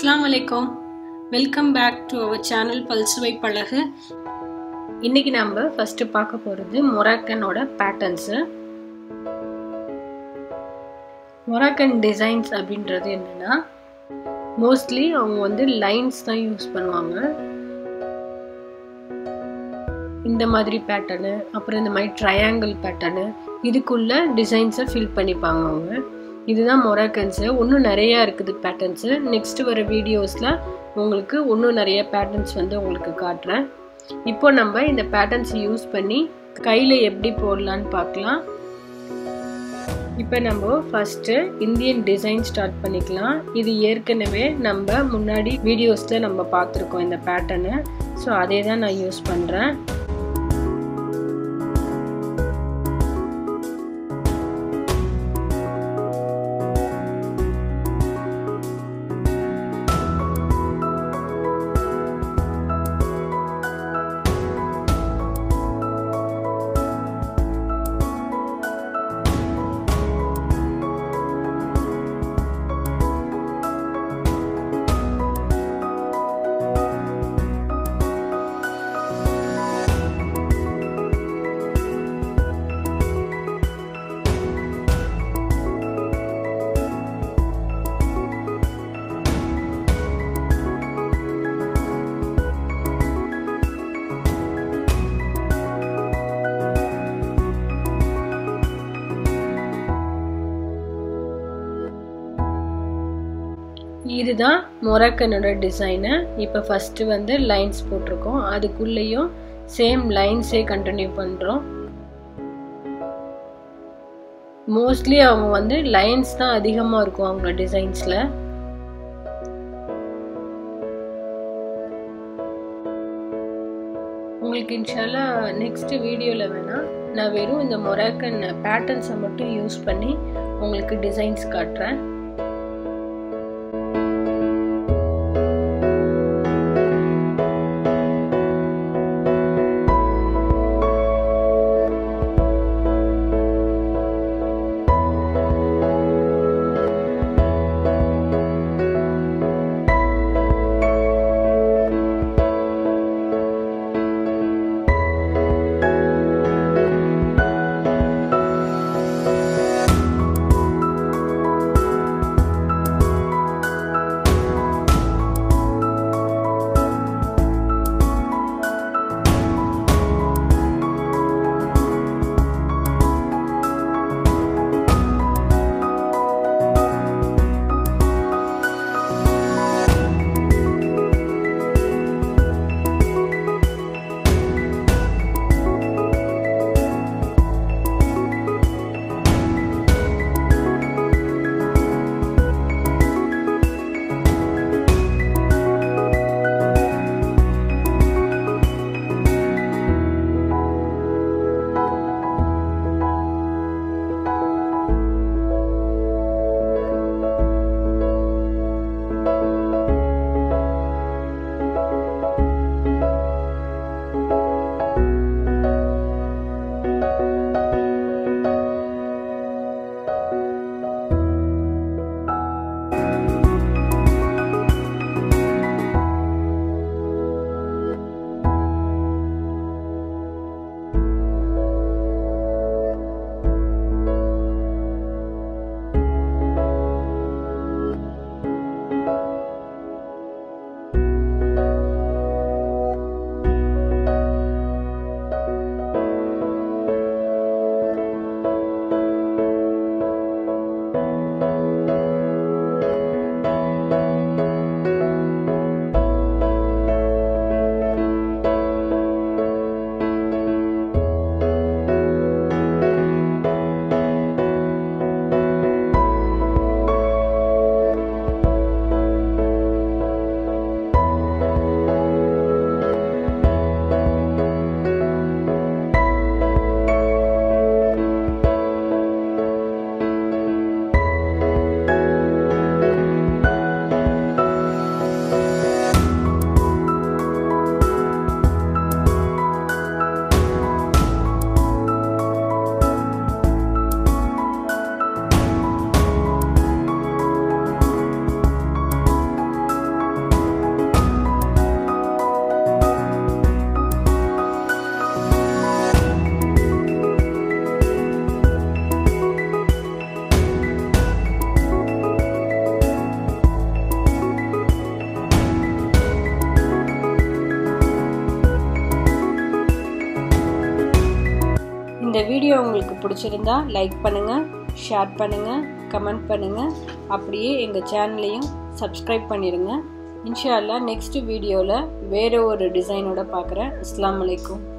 அஸ்லாம் வலைக்கம் welcome back to our channel Palsuvai Pazhagu இன்னைக்கு நம்ம ஃபர்ஸ்ட் பார்க்க போகிறது மொராக்கனோட பேட்டர்ன்ஸு மொராக்கன் டிசைன்ஸ் அப்படின்றது என்னென்னா மோஸ்ட்லி அவங்க வந்து லைன்ஸ் தான் யூஸ் பண்ணுவாங்க இந்த மாதிரி பேட்டர்னு அப்புறம் இந்த மாதிரி ட்ரையாங்கிள் பேட்டர்னு இதுக்குள்ள டிசைன்ஸை ஃபில் பண்ணிப்பாங்க அவங்க இதுதான் மொராக்கன்ஸு இன்னும் நிறையா இருக்குது பேட்டர்ன்ஸு நெக்ஸ்ட் வர வீடியோஸில் உங்களுக்கு இன்னும் நிறைய பேட்டர்ன்ஸ் வந்து உங்களுக்கு காட்டுறேன் இப்போ நம்ம இந்த பேட்டர்ன்ஸ் யூஸ் பண்ணி கையில் எப்படி போடலான்னு பார்க்கலாம் இப்போ நம்ம ஃபஸ்ட்டு இந்தியன் டிசைன் ஸ்டார்ட் பண்ணிக்கலாம் இது ஏற்கனவே நம்ம முன்னாடி வீடியோஸில் நம்ம பார்த்துருக்கோம் இந்த பேட்டர்னு ஸோ அதே தான் நான் யூஸ் பண்ணுறேன் இதுதான் மொரக்கனோட டிசைனு இப்போ ஃபஸ்ட்டு வந்து லைன்ஸ் போட்டிருக்கோம் அதுக்குள்ளேயும் சேம் லைன்ஸே கண்டினியூ பண்ணுறோம் மோஸ்ட்லி அவங்க வந்து லைன்ஸ் தான் அதிகமாக இருக்கும் அவங்க டிசைன்ஸில் உங்களுக்கு இன்ஷால்லா நெக்ஸ்ட் வீடியோவில் வேணால் நான் வெறும் இந்த மொராக்கன் பேட்டர்ன்ஸை மட்டும் யூஸ் பண்ணி உங்களுக்கு டிசைன்ஸ் காட்டுறேன் வீடியோ உங்களுக்கு பிடிச்சிருந்தா லைக் பண்ணுங்கள் ஷேர் பண்ணுங்கள் கமெண்ட் பண்ணுங்கள் அப்படியே எங்கள் சேனலையும் சப்ஸ்கிரைப் பண்ணிடுங்க இன்ஷா அல்லா நெக்ஸ்ட் வீடியோவில் வேறு ஒரு டிசைனோட பார்க்குறேன் அஸ்லாம் வலைக்கும்